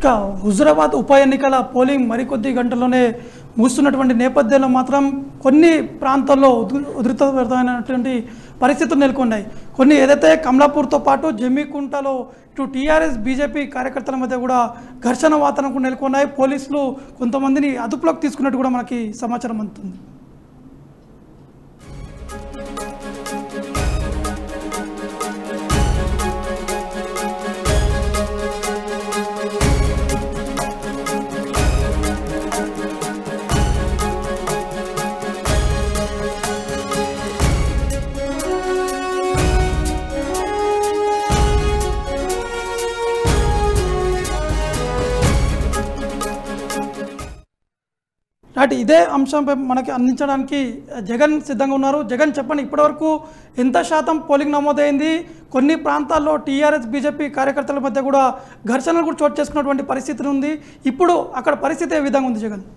ఇక హుజురాబాద్ ఉప ఎన్నికల పోలింగ్ మరికొద్ది గంటల్లోనే ముగుస్తున్నటువంటి నేపథ్యంలో మాత్రం కొన్ని ప్రాంతాల్లో ఉధృ- ఉధృతమైనటువంటి పరిస్థితులు నెలకొన్నాయి కొన్ని ఏదైతే కమలాపూర్తో పాటు జమ్మికుంటలో ఇటు టీఆర్ఎస్ బీజేపీ కార్యకర్తల మధ్య కూడా ఘర్షణ వాతావరణం కూడా నెలకొన్నాయి పోలీసులు కొంతమందిని అదుపులోకి తీసుకున్నట్టు కూడా మనకి సమాచారం అందుతుంది నాటి ఇదే అంశంపై మనకి అందించడానికి జగన్ సిద్ధంగా ఉన్నారు జగన్ చెప్పండి ఇప్పటివరకు ఎంత శాతం పోలింగ్ నమోదైంది కొన్ని ప్రాంతాల్లో టీఆర్ఎస్ బీజేపీ కార్యకర్తల మధ్య కూడా ఘర్షణలు కూడా చోటు చేసుకున్నటువంటి పరిస్థితి ఉంది ఇప్పుడు అక్కడ పరిస్థితి ఏ విధంగా ఉంది జగన్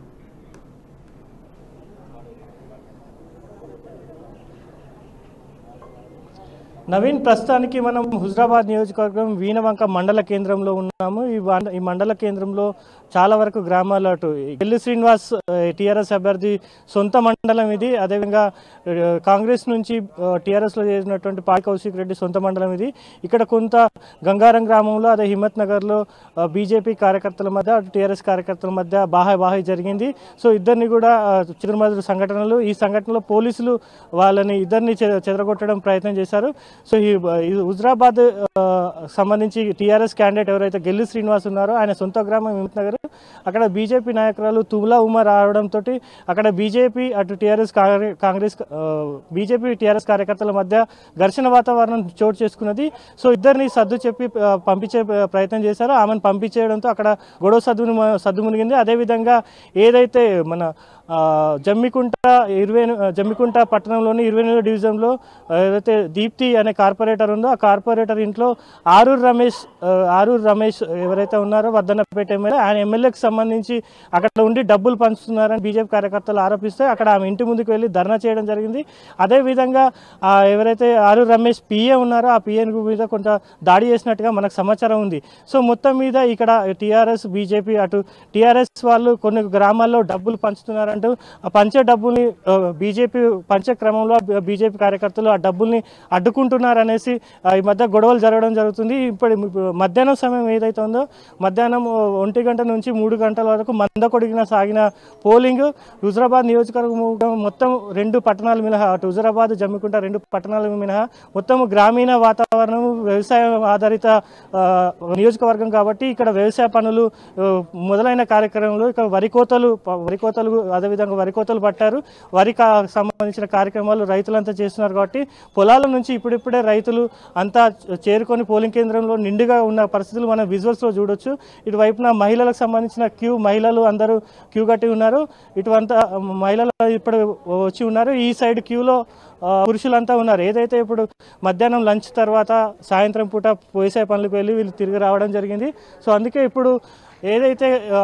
నవీన్ ప్రస్తుతానికి మనం హుజరాబాద్ నియోజకవర్గం వీణవంక మండల కేంద్రంలో ఉన్నాము ఈ వాండ- ఈ మండల కేంద్రంలో చాలా వరకు గ్రామాలు అటు ఎల్లి శ్రీనివాస్ టీఆర్ఎస్ అభ్యర్థి సొంత మండలం ఇది అదేవిధంగా ఆ, కాంగ్రెస్ నుంచి టీఆర్ఎస్లో చేసినటువంటి పాయి కౌశిక్ రెడ్డి సొంత మండలం ఇది ఇక్కడ కొంత గంగారం గ్రామంలో అదే హిమ్మత్ నగర్లో బీజేపీ కార్యకర్తల మధ్య అటు టీఆర్ఎస్ కార్యకర్తల మధ్య బాహాయ్ బాహాయ్ జరిగింది సో ఇద్దరిని కూడా చిరుమదురు సంఘటనలు ఈ సంఘటనలో పోలీసులు వాళ్ళని ఇద్దరిని చె- చెదరగొట్టడం ప్రయత్నం చేశారు సో ఈ ఈ హుజరాబాద్ ఆ, సంబంధించి టీఆర్ఎస్ క్యాండిడేట్ ఎవరైతే గెల్లి శ్రీనివాస్ ఉన్నారో ఆయన సొంత గ్రామం హిమ్మత్ నగర్ అక్కడ బీజేపీ నాయకురాలు తుమ్లా ఉమా రావడంతో అక్కడ బీజేపీ అటు టీఆర్ఎస్ కాంగ్రెస్ బీజేపీ టీఆర్ఎస్ కార్యకర్తల మధ్య ఘర్షణ వాతావరణం చోటు చేసుకున్నది సో ఇద్దరిని సర్దు చెప్పి ఆ, పంపించే ప్రయత్నం చేశారో ఆమెను పంపించేయడంతో అక్కడ గొడవ సద్దు సద్దు మునిగింది అదేవిధంగా ఏదైతే మన ఆ, జమ్మికుంట ఇరవై ఎని- జమ్మికుంట పట్టణంలోని ఇరవై ఎనిమిదో డివిజన్లో ఆ, ఏదైతే దీప్తి అనే కార్పొరేటర్ ఉందో ఆ కార్పొరేటర్ ఇంట్లో ఆరూరు రమేష్ ఆ, ఆరూరు రమేష్ ఎవరైతే ఉన్నారో వర్ధన్నపేట ఎమ్మెల్యే ఆయన ఎమ్మెల్యేకి సంబంధించి అక్కడ ఉండి డబ్బులు పంచుతున్నారని బీజేపీ కార్యకర్తలు ఆరోపిస్తే అక్కడ ఆమె ఇంటి ముందుకు వెళ్ళి ధర్నా చేయడం జరిగింది అదేవిధంగా ఆ, ఎవరైతే ఆరూరు రమేష్ పిఏ ఉన్నారో ఆ పిఏ మీద కొంత దాడి చేసినట్టుగా మనకు సమాచారం ఉంది సో మొత్తం మీద ఇక్కడ టీఆర్ఎస్ బీజేపీ అటు టీఆర్ఎస్ వాళ్ళు కొన్ని గ్రామాల్లో డబ్బులు పంచుతున్నారంటూ ఆ పంచే డబ్బుల్ని ఆ, బీజేపీ పంచే క్రమంలో బీజేపీ కార్యకర్తలు ఆ డబ్బుల్ని అడ్డుకుంటున్నారనేసి ఆ, ఈ మధ్య గొడవలు జరగడం జరుగుతుంది ఇప్పుడు మధ్యాహ్నం సమయం ఏదైతే ఉందో మధ్యాహ్నం ఒంటి గంట నుంచి మూడు గంటల వరకు మంద కొడిగిన సాగిన పోలింగ్ హుజరాబాద్ నియోజకవర్గం మొత్తం రెండు పట్టణాలు మినహా అటు హుజరాబాద్ జమ్మికుంట రెండు పట్టణాలు మినహా మొత్తం గ్రామీణ వాతావరణం వ్యవసాయం ఆధారిత ఆ, నియోజకవర్గం కాబట్టి ఇక్కడ వ్యవసాయ పనులు ఆ, మొదలైన కార్యక్రమంలో ఇక్కడ వరి కోతలు ప- వరి కోతలు అదేవిధంగా వరి కోతలు పట్టారు వరి కా సంబంధించిన కార్యక్రమాలు రైతులంతా చేస్తున్నారు కాబట్టి పొలాల నుంచి ఇప్పుడిప్పుడే రైతులు అంతా చేరుకొని పోలింగ్ కేంద్రంలో నిండుగా ఉన్న పరిస్థితులు మనం విజువల్స్లో చూడొచ్చు ఇటువైపున మహిళలకు సంబంధించిన క్యూ మహిళలు అందరూ క్యూ కట్టి ఉన్నారు ఇటువంతా మహిళలు ఇప్పుడు వచ్చి ఉన్నారు ఈ సైడ్ క్యూలో ఆ, పురుషులంతా ఉన్నారు ఏదైతే ఇప్పుడు మధ్యాహ్నం లంచ్ తర్వాత సాయంత్రం పూట వ్యవసాయ పనులకు వెళ్ళి వీళ్ళు తిరిగి రావడం జరిగింది సో అందుకే ఇప్పుడు ఏదైతే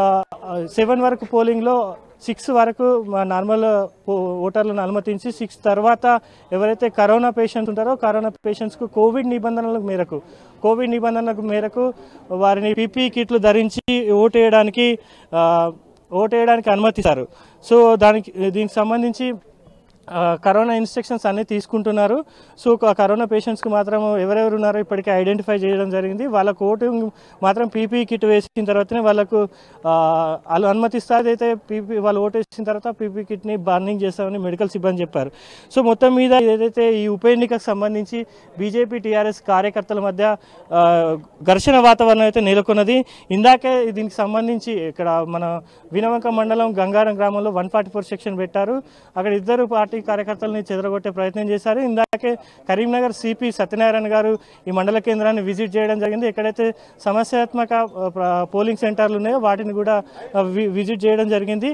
సెవెన్ వరకు పోలింగ్లో సిక్స్ వరకు మా నార్మల్ పో- ఓటర్లను అనుమతించి సిక్స్ తర్వాత ఎవరైతే కరోనా పేషెంట్స్ ఉంటారో కరోనా పేషెంట్స్కు కోవిడ్ నిబంధనల మేరకు కోవిడ్ నిబంధనల మేరకు వారిని పీపీ కిట్లు ధరించి ఓటు వేయడానికి ఆ, ఓటు వేయడానికి అనుమతిస్తారు సో దానికి దీనికి సంబంధించి ఆ, కరోనా ఇన్స్ట్రక్షన్స్ అన్నీ తీసుకుంటున్నారు సో క- కరోనా పేషెంట్స్కి మాత్రం ఎవరెవరు ఉన్నారో ఇప్పటికే ఐడెంటిఫై చేయడం జరిగింది వాళ్ళకు ఓటు మాత్రం పీపీ కిట్ వేసిన తర్వాతనే వాళ్ళకు ఆ, వాళ్ళు అనుమతిస్తారు అయితే పీపీ వాళ్ళు ఓటు వేసిన తర్వాత పీపీ కిట్ని బర్నింగ్ చేస్తామని మెడికల్ సిబ్బంది చెప్పారు సో మొత్తం మీద ఏదైతే ఈ ఉప ఎన్నికకు సంబంధించి బీజేపీ టీఆర్ఎస్ కార్యకర్తల మధ్య ఆ, ఘర్షణ వాతావరణం అయితే నెలకొన్నది ఇందాకే దీనికి సంబంధించి ఇక్కడ మన వినవంక మండలం గంగారం గ్రామంలో వన్ ఫార్టీ ఫోర్ సెక్షన్ పెట్టారు అక్కడ ఇద్దరు పార్టీ కార్యకర్తలని చెదరగొట్టే ప్రయత్నం చేశారు ఇందాకే కరీంనగర్ సిపి సత్యనారాయణ గారు ఈ మండల కేంద్రాన్ని విజిట్ చేయడం జరిగింది ఎక్కడైతే సమస్యాత్మక ఆ, ప్ర- పోలింగ్ సెంటర్లు ఉన్నాయో వాటిని కూడా ఆ, వి- విజిట్ చేయడం జరిగింది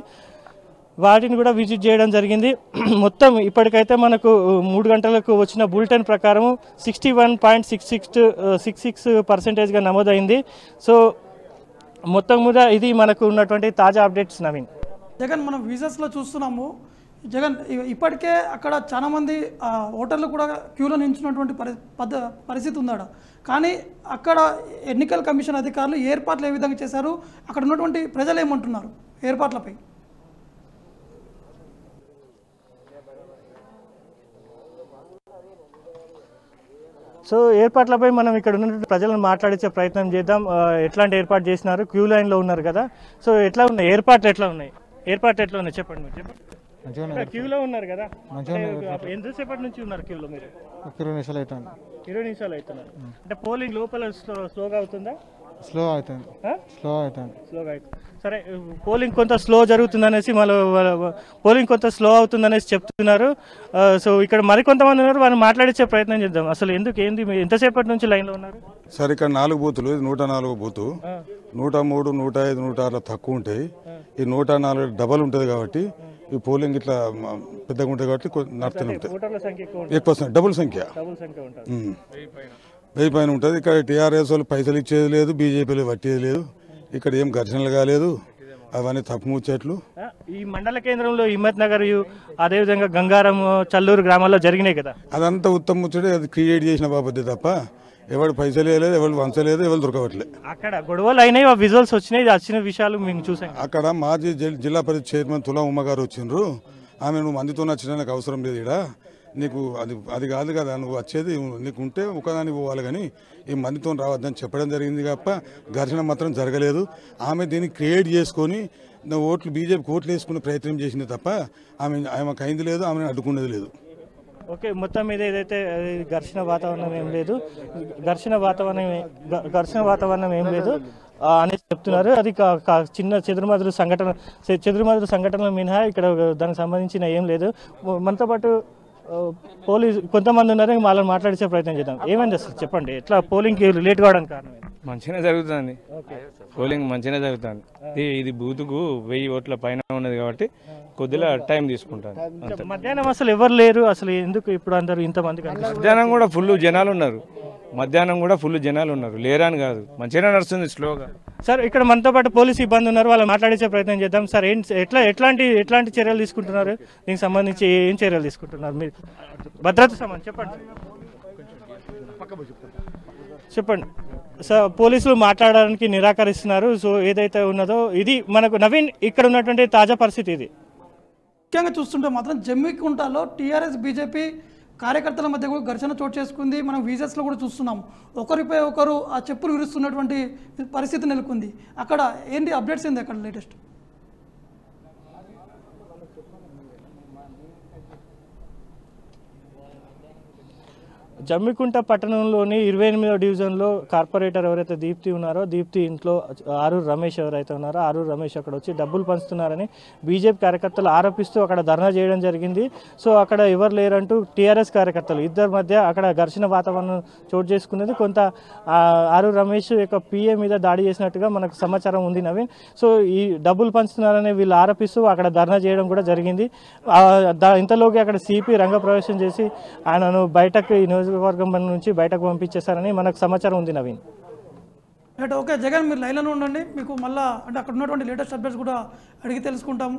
వాటిని కూడా విజిట్ చేయడం జరిగింది మొత్తం ఇప్పటికైతే మనకు మూడు గంటలకు వచ్చిన బులెటిన్ ప్రకారం sixty one point six six six six పర్సెంటేజ్గా నమోదైంది సో మొత్తం మీద ఇది మనకు ఉన్నటువంటి తాజా అప్డేట్స్ నవీన్ జగన్ మనం విజువల్స్లో చూస్తున్నాము జగన్ ఇ- ఇప్పటికే అక్కడ చాలా మంది ఆ, ఓటర్లు కూడా క్యూలో నిల్చున్నటువంటి పరి పద్ధ పరిస్థితి ఉందాడ కానీ అక్కడ ఎన్నికల కమిషన్ అధికారులు ఏర్పాట్లు ఏ విధంగా చేశారు అక్కడ ఉన్నటువంటి ప్రజలు ఏమంటున్నారు ఏర్పాట్లపై సో ఏర్పాట్లపై మనం ఇక్కడ ఉన్నటువంటి ప్రజలను మాట్లాడించే ప్రయత్నం చేద్దాం ఆ, ఎట్లాంటి ఏర్పాటు చేసినారు క్యూ లైన్లో ఉన్నారు కదా సో ఎట్లా ఉన్నాయి ఏర్పాట్లు ఎట్లా ఉన్నాయి ఏర్పాట్లు ఎట్లా ఉన్నాయి చెప్పండి మీరు చెప్పండి మంచిగా ఇక్కడ క్యూలో ఉన్నారు కదా మంచిగా అంటే ఎంతసేపటి నుంచి ఉన్నారు క్యూలో మీరు ఒక ఇరవై నిమిషాలు అవుతుంది ఇరవై నిమిషాలు అవుతున్నారు అంటే పోలింగ్ లోపల స్లో స్లోగా అవుతుందా స్లో అవుతుంది ఆ? స్లో అవుతుంది స్లోగా అవుతుంది సరే పోలింగ్ కొంత స్లో జరుగుతుందనేసి మళ్ళీ పోలింగ్ కొంత స్లో అవుతుందనేసి చెప్తున్నారు ఆ, సో ఇక్కడ మరికొంతమంది ఉన్నారు వాళ్ళు మాట్లాడించే ప్రయత్నం చేద్దాం అసలు ఎందుకు ఏంది మీరు ఎంతసేపటి నుంచి లైన్లో ఉన్నారు సార్ ఇక్కడ నాలుగు బూతులు ఇది నూట నాలుగు బూతు నూట మూడు నూట ఐదు నూట ఆరు తక్కువ ఉంటాయి ఈ నూట నాలుగు డబల్ ఉంటుంది కాబట్టి ఈ పోలింగ్ ఇట్లా మ- పెద్దగా ఉంటుంది కాబట్టి కొ- నడుస్తూనే ఉంటాయి ఓటర్ల సంఖ్య ఎక్కువ ఉంటుంది ఎక్కువ వస్తుంది డబుల్ సంఖ్య డబుల్ సంఖ్య ఉంటుంది ఉమ్. వెయ్యి పైన ఉంటుంది ఇక్కడ టీఆర్ఎస్ వాళ్ళు పైసలు ఇచ్చేది లేదు బీజేపీలు పట్టేది లేదు ఇక్కడ ఏం ఘర్షణలు కాలేదు అవన్నీ తప్పు ముచ్చట్లు ఆ, ఈ మండల కేంద్రంలో హిమ్మత్ నగర్ యు- అదేవిధంగా గంగారం చల్లూరు గ్రామాల్లో జరిగినాయి కదా అదంతా ఉత్తమ ముచ్చటే అది క్రియేట్ చేసిన బాబద్దే తప్ప ఎవడు పైసలు వేయలేదు ఎవరు వంచలేదు ఎవరు దొరకవట్లే అక్కడ గొడవలు అయినాయి ఆ విజువల్స్ వచ్చినాయి వచ్చిన విషయాలు మేము చూసాం అక్కడ మాజీ జిల్- జిల్లా పరిషత్ చైర్మన్ తులా ఉమ్మ గారు వచ్చిండ్రు ఆమె నువ్వు మందితో వచ్చినా నాకు అవసరం లేదు ఇక్కడ నీకు అది అది కాదు కదా నువ్వు వచ్చేది నీకు ఉంటే ఒకదానికి పోవాలి కానీ ఈ మందితో రావద్దని చెప్పడం జరిగింది తప్ప ఘర్షణ మాత్రం జరగలేదు ఆమె దీన్ని క్రియేట్ చేసుకొని నువ్వు ఓట్లు బీజేపీకి ఓట్లు వేసుకునే ప్రయత్నం చేసింది తప్ప ఆమె ఆమెకు అయింది లేదు ఆమెను అడ్డుకున్నది లేదు ఓకే మొత్తం మీద ఏదైతే అది ఘర్షణ వాతావరణం ఏం లేదు ఘర్షణ వాతావరణం ఏ- ఘ- ఘర్షణ వాతావరణం ఏం లేదు ఆ, అనేసి చెప్తున్నారు అది కా- కా- చిన్న చెదురుమదురు సంఘటన చె- చెదురుమదురు సంఘటనలు మినహా ఇక్కడ దానికి సంబంధించిన ఏం లేదు మనతో పాటు ఆ, పోలీసు కొంతమంది ఉన్నారు వాళ్ళని మాట్లాడించే ప్రయత్నం చేద్దాం ఏమైంది అసలు చెప్పండి ఎట్లా పోలింగ్కి లేట్ కావడానికి కారణం ఏంటి? మంచిగానే జరుగుతుంది పోలింగ్ మంచిగానే జరుగుతుంది ఇది ఇది బూతుకు వెయ్యి ఓట్ల పైన ఉన్నది కాబట్టి కొద్దిగా టైం తీసుకుంటాను అంతే మధ్యాహ్నం అసలు ఎవరు లేరు అసలు ఎందుకు ఇప్పుడు అందరు ఇంతమంది కనిపిస్తున్నారు? మధ్యాహ్నం కూడా ఫుల్ జనాలు ఉన్నారు మధ్యాహ్నం కూడా ఫుల్ జనాలు ఉన్నారు లేరని కాదు మంచిగానే నడుస్తుంది స్లోగా సార్ ఇక్కడ మనతో పాటు పోలీసు ఇబ్బంది ఉన్నారు వాళ్ళు మాట్లాడించే ప్రయత్నం చేద్దాం సార్ ఏం ఎట్లా ఎట్లాంటి ఎట్లాంటి చర్యలు తీసుకుంటున్నారు దీనికి సంబంధించి ఏం చర్యలు తీసుకుంటున్నారు మీరు భద్రత సంబంధించి చెప్పండి చెప్పండి సార్ పోలీసులు మాట్లాడడానికి నిరాకరిస్తున్నారు సో ఏదైతే ఉన్నదో ఇది మనకు నవీన్ ఇక్కడ ఉన్నటువంటి తాజా పరిస్థితి ఇది ముఖ్యంగా చూస్తుంటే మాత్రం జమ్మికుంటలో టీఆర్ఎస్ బీజేపీ కార్యకర్తల మధ్య కూడా ఘర్షణ చోటు చేసుకుంది మనం వీజెస్లో కూడా చూస్తున్నాం ఒకరిపై ఒకరు ఆ చెప్పులు విరుస్తున్నటువంటి పరిస్థితి నెలకొంది అక్కడ ఏంటి అప్డేట్స్ ఏంది అక్కడ లేటెస్ట్ జమ్మికుంట పట్టణంలోని ఇరవై ఎనిమిదో డివిజన్లో కార్పొరేటర్ ఎవరైతే దీప్తి ఉన్నారో దీప్తి ఇంట్లో ఆరూరు రమేష్ ఎవరైతే ఉన్నారో ఆరూరు రమేష్ అక్కడ వచ్చి డబ్బులు పంచుతున్నారని బీజేపీ కార్యకర్తలు ఆరోపిస్తూ అక్కడ ధర్నా చేయడం జరిగింది సో అక్కడ ఎవరు లేరంటూ టీఆర్ఎస్ కార్యకర్తలు ఇద్దరి మధ్య అక్కడ ఘర్షణ వాతావరణం చోటు చేసుకున్నది కొంత ఆ, ఆరూరు రమేష్ యొక్క పిఏ మీద దాడి చేసినట్టుగా మనకు సమాచారం ఉంది నవీన్ సో ఈ డబ్బులు పంచుతున్నారని వీళ్ళు ఆరోపిస్తూ అక్కడ ధర్నా చేయడం కూడా జరిగింది ఆ, దా- ఇంతలోకి అక్కడ సిపి రంగప్రవేశం చేసి ఆయనను బయటకు ఈ నియోజకవర్గం నుంచి బయటకు పంపించేశారని మనకు సమాచారం ఉంది నవీన్ రైట్ ఓకే జగన్ మీరు లైన్లో ఉండండి మీకు మళ్ళా అంటే అక్కడ ఉన్నటువంటి లేటెస్ట్ అప్డేట్స్ కూడా అడిగి తెలుసుకుంటాము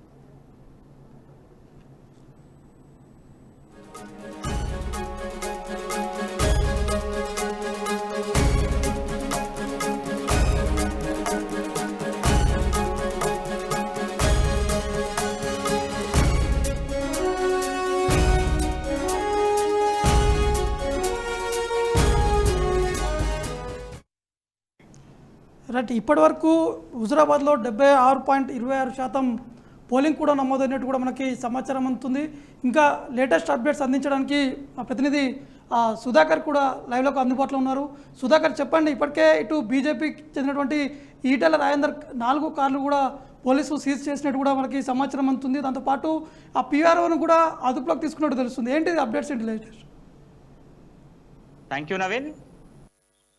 రైట్ ఇప్పటి వరకు హుజురాబాద్లో డెబ్బై ఆరు పాయింట్ ఇరవై ఆరు శాతం పోలింగ్ కూడా నమోదైనట్టు కూడా మనకి సమాచారం అందుతుంది ఇంకా లేటెస్ట్ అప్డేట్స్ అందించడానికి మా ప్రతినిధి ఆ, సుధాకర్ కూడా లైవ్లోకి అందుబాటులో ఉన్నారు సుధాకర్ చెప్పండి ఇప్పటికే ఇటు బీజేపీకి చెందినటువంటి ఈటెల రాజేందర్ నాలుగు కార్లు కూడా పోలీసులు సీజ్ చేసినట్టు కూడా మనకి సమాచారం అందుతుంది దాంతోపాటు ఆ పీఆర్ఓను కూడా అదుపులోకి తీసుకున్నట్టు తెలుస్తుంది ఏంటి అప్డేట్స్ ఏంటి లేటెస్ట్ థ్యాంక్ యూ నవీన్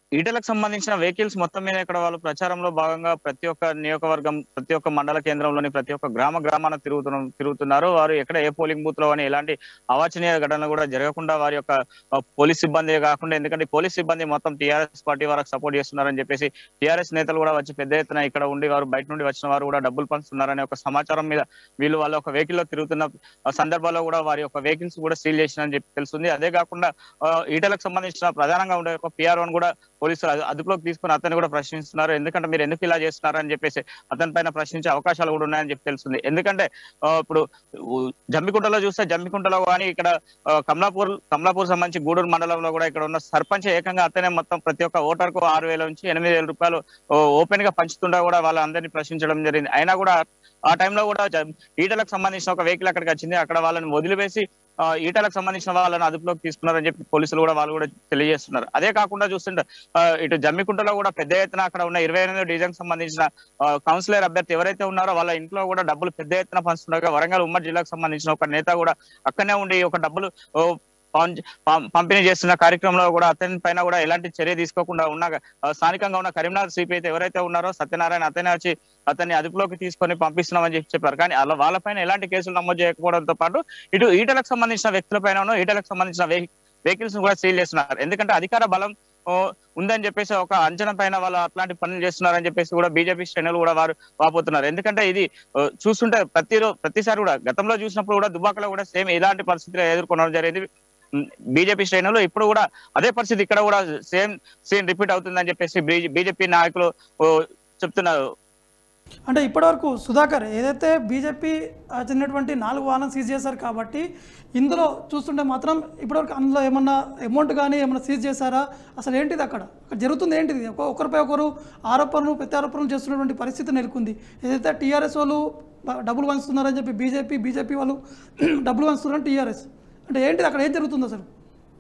ఈటలకు సంబంధించిన వెహికల్స్ మొత్తం మీద ఇక్కడ వాళ్ళు ప్రచారంలో భాగంగా ప్రతి ఒక్క నియోజకవర్గం ప్రతి ఒక్క మండల కేంద్రంలోని ప్రతి ఒక్క గ్రామ గ్రామాన తిరుగుతున్న తిరుగుతున్నారు వారు ఎక్కడ ఏ పోలింగ్ బూత్ లో అని ఎలాంటి అవాంఛనీయ ఘటనలు కూడా జరగకుండా వారి యొక్క ఆ, పోలీస్ సిబ్బంది కాకుండా ఎందుకంటే పోలీస్ సిబ్బంది మొత్తం టీఆర్ఎస్ పార్టీ వారికి సపోర్ట్ చేస్తున్నారని చెప్పేసి టీఆర్ఎస్ నేతలు కూడా వచ్చి పెద్ద ఎత్తున ఇక్కడ ఉండి వారు బయట నుండి వచ్చిన వారు కూడా డబ్బులు పంచుతున్నారనే ఒక సమాచారం మీద వీళ్ళు వాళ్ళ ఒక వెహికల్ లో తిరుగుతున్న ఆ సందర్భాల్లో కూడా వారి యొక్క వెహికల్స్ కూడా సీల్ చేసినని చెప్పి తెలుస్తుంది అదే కాకుండా ఆ, ఈటలకు సంబంధించిన ప్రధానంగా ఉండే ఒక పిఆర్ వన్ కూడా పోలీసులు అదు- అదుపులోకి తీసుకుని అతన్ని కూడా ప్రశ్నిస్తున్నారు ఎందుకంటే మీరు ఎందుకు ఇలా చేస్తున్నారు అని చెప్పేసి అతని పైన ప్రశ్నించే అవకాశాలు కూడా ఉన్నాయని చెప్పి తెలుస్తుంది ఎందుకంటే ఆ, ఇప్పుడు ఉ- జమ్మికుంటలో చూస్తే జమ్మికుంటలో కానీ ఇక్కడ ఆ, కమలాపూర్ కమలాపూర్ సంబంధించి గూడూరు మండలంలో కూడా ఇక్కడ ఉన్న సర్పంచ్ ఏకంగా అతనే మొత్తం ప్రతి ఒక్క ఓటర్ కు ఆరు వేల నుంచి ఎనిమిది వేల రూపాయలు ఓపెన్ గా పంచుతుండా కూడా వాళ్ళందరినీ ప్రశ్నించడం జరిగింది అయినా కూడా ఆ టైంలో కూడా జ- ఈటలకు సంబంధించిన ఒక వెహికల్ అక్కడికి వచ్చింది అక్కడ వాళ్ళని వదిలివేసి ఆ, ఈటలకు సంబంధించిన వాళ్ళని అదుపులోకి తీసుకున్నారని చెప్పి పోలీసులు కూడా వాళ్ళు కూడా తెలియజేస్తున్నారు అదే కాకుండా చూస్తుంటే ఆ, ఇటు జమ్మికుంటలో కూడా పెద్ద ఎత్తున అక్కడ ఉన్న ఇరవై ఎనిమిది డివిజన్ సంబంధించిన ఆ, కౌన్సిలర్ అభ్యర్థి ఎవరైతే ఉన్నారో వాళ్ళ ఇంట్లో కూడా డబ్బులు పెద్ద ఎత్తున పంచుతుండగా వరంగల్ ఉమ్మడి జిల్లాకు సంబంధించిన ఒక నేత కూడా అక్కడనే ఉండి ఒక డబ్బులు ఓ, పం- పం- పంపిణీ చేస్తున్న కార్యక్రమంలో కూడా అతని పైన కూడా ఎలాంటి చర్య తీసుకోకుండా ఉన్న ఆ, స్థానికంగా ఉన్న కరీంనగర్ సిపి అయితే ఎవరైతే ఉన్నారో సత్యనారాయణ అతనే వచ్చి అతన్ని అదుపులోకి తీసుకొని పంపిస్తున్నామని చెప్పి చెప్పారు కానీ అలా వాళ్ళపైన ఎలాంటి కేసులు నమోదు చేయకపోవడంతో పాటు ఇటు ఈటలకు సంబంధించిన వ్యక్తులపైన ఈటలకు సంబంధించిన వెహికల్స్ కూడా సీల్ చేస్తున్నారు ఎందుకంటే అధికార బలం ఓ, ఉందని చెప్పేసి ఒక అంచనా పైన వాళ్ళు అట్లాంటి పనులు చేస్తున్నారని చెప్పేసి కూడా బీజేపీ శ్రేణులు కూడా వారు వాపోతున్నారు ఎందుకంటే ఇది ఓ, చూస్తుంటే ప్రతి రో- ప్రతిసారి కూడా గతంలో చూసినప్పుడు కూడా దుబాకలో కూడా సేమ్ ఇలాంటి పరిస్థితులు ఎదుర్కొనడం జరిగింది బీజేపీ శ్రేణులు ఇప్పుడు కూడా అదే పరిస్థితి ఇక్కడ కూడా సేమ్ సీన్ రిపీట్ అవుతుందని చెప్పేసి బీజేపీ నాయకులు ఓ, చెప్తున్నారు అంటే ఇప్పటివరకు సుధాకర్ ఏదైతే బీజేపీ ఆ, చెందినటువంటి నాలుగు వాహనం సీజ్ చేశారు కాబట్టి ఇందులో చూస్తుంటే మాత్రం ఇప్పటివరకు అందులో ఏమన్నా అమౌంట్ కానీ ఏమన్నా సీజ్ చేశారా అసలు ఏంటిది అక్కడ అక్కడ జరుగుతుంది ఏంటిది ఒక- ఒకరిపై ఒకరు ఆరోపణలు ప్రత్యారోపణలు చేస్తున్నటువంటి పరిస్థితి నెలకొంది ఏదైతే టీఆర్ఎస్ వాళ్ళు బ- డబ్బులు పంచుతున్నారని చెప్పి బీజేపీ బీజేపీ వాళ్ళు డబ్బులు పంచుతున్నారని టీఆర్ఎస్ అంటే ఏంటిది అక్కడ ఏం జరుగుతుంది అసలు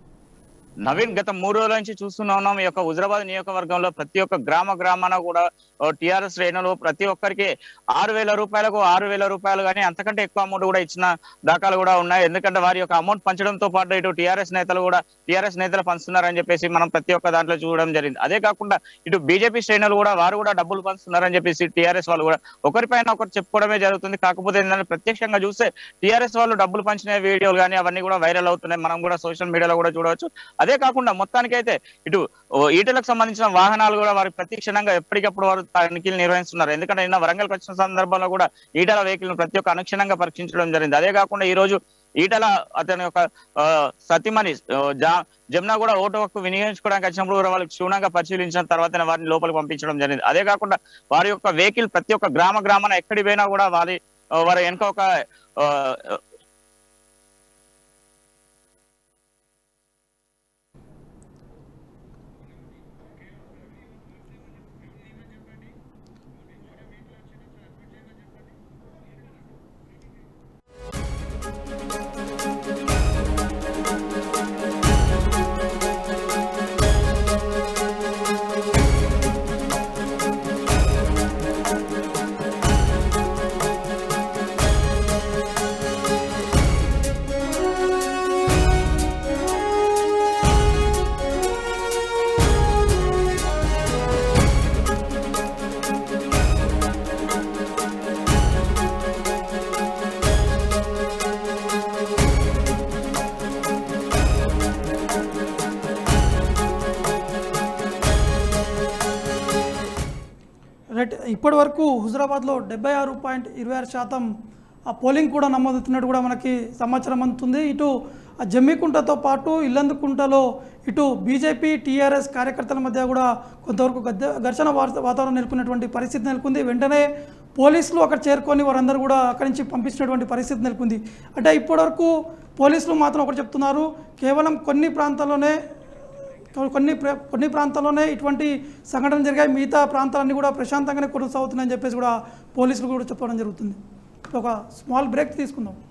నవీన్ గత మూడు రోజుల నుంచి చూస్తూనే ఉన్నాం ఈ యొక్క హుజరాబాద్ నియోజకవర్గంలో ప్రతి ఒక్క గ్రామ గ్రామాన కూడా టిఆర్ఎస్ శ్రేణులు ప్రతి ఒక్కరికి ఆరు వేల రూపాయలకు ఆరు వేల రూపాయలు కానీ అంతకంటే ఎక్కువ అమౌంట్ కూడా ఇచ్చిన దాఖలు కూడా ఉన్నాయి ఎందుకంటే వారి యొక్క అమౌంట్ పంచడంతో పాటు ఇటు టిఆర్ఎస్ నేతలు కూడా టిఆర్ఎస్ నేతలు పంచుతున్నారని చెప్పేసి మనం ప్రతి ఒక్క దాంట్లో చూడడం జరిగింది అదే కాకుండా ఇటు బీజేపీ శ్రేణులు కూడా వారు కూడా డబ్బులు పంచుతున్నారని చెప్పేసి టిఆర్ఎస్ వాళ్ళు కూడా ఒకరిపైన ఒకరు చెప్పుకోవడమే జరుగుతుంది కాకపోతే ఏంటంటే ప్రత్యక్షంగా చూస్తే టిఆర్ఎస్ వాళ్ళు డబ్బులు పంచిన వీడియోలు కానీ అవన్నీ కూడా వైరల్ అవుతున్నాయి మనం కూడా సోషల్ మీడియాలో కూడా చూడవచ్చు అదే కాకుండా మొత్తానికైతే ఇటు ఓ ఈటలకు సంబంధించిన వాహనాలు కూడా వారికి ప్రతి క్షణంగా ఎప్పటికప్పుడు వారు తనిఖీలు నిర్వహిస్తున్నారు ఎందుకంటే నిన్న వరంగల్ వచ్చిన సందర్భంలో కూడా ఈటల వెహికల్ ప్రతి ఒక్క అనుక్షణంగా పరీక్షించడం జరిగింది అదే కాకుండా ఈ రోజు ఈటల అతని యొక్క ఆ, సతీమణి ఆ, జా- జమున కూడా ఓటు హక్కు వినియోగించుకోవడానికి వచ్చినప్పుడు కూడా వాళ్ళకి క్షుణ్ణంగా పరిశీలించిన తర్వాత వారిని లోపలికి పంపించడం జరిగింది అదే కాకుండా వారి యొక్క వెహికల్ ప్రతి ఒక్క గ్రామ గ్రామాన ఎక్కడి పోయినా కూడా వారి ఆ, వారి వెనుక ఒక ఆ, రైట్ ఇప్పటి వరకు హుజరాబాద్లో డెబ్బై ఆరు పాయింట్ ఇరవై ఆరు శాతం ఆ పోలింగ్ కూడా నమోదవుతున్నట్టు కూడా మనకి సమాచారం అందుతుంది ఇటు ఆ జమ్మికుంటతో పాటు ఇల్లందుకుంటలో ఇటు బీజేపీ టీఆర్ఎస్ కార్యకర్తల మధ్య కూడా కొంతవరకు గద్ద ఘర్షణ వాత- వాతావరణం నెలకొన్నటువంటి పరిస్థితి నెలకొంది వెంటనే పోలీసులు అక్కడ చేరుకొని వారందరూ కూడా అక్కడి నుంచి పంపించినటువంటి పరిస్థితి నెలకొంది అంటే ఇప్పటివరకు పోలీసులు మాత్రం ఒకటి చెప్తున్నారు కేవలం కొన్ని ప్రాంతాల్లోనే కొన్ని ప్ర- కొన్ని ప్రాంతాల్లోనే ఇటువంటి సంఘటనలు జరిగాయి మిగతా ప్రాంతాలన్నీ కూడా ప్రశాంతంగానే కొనసాగుతున్నాయని చెప్పేసి కూడా పోలీసులు కూడా చెప్పడం జరుగుతుంది ఒక స్మాల్ బ్రేక్ తీసుకుందాం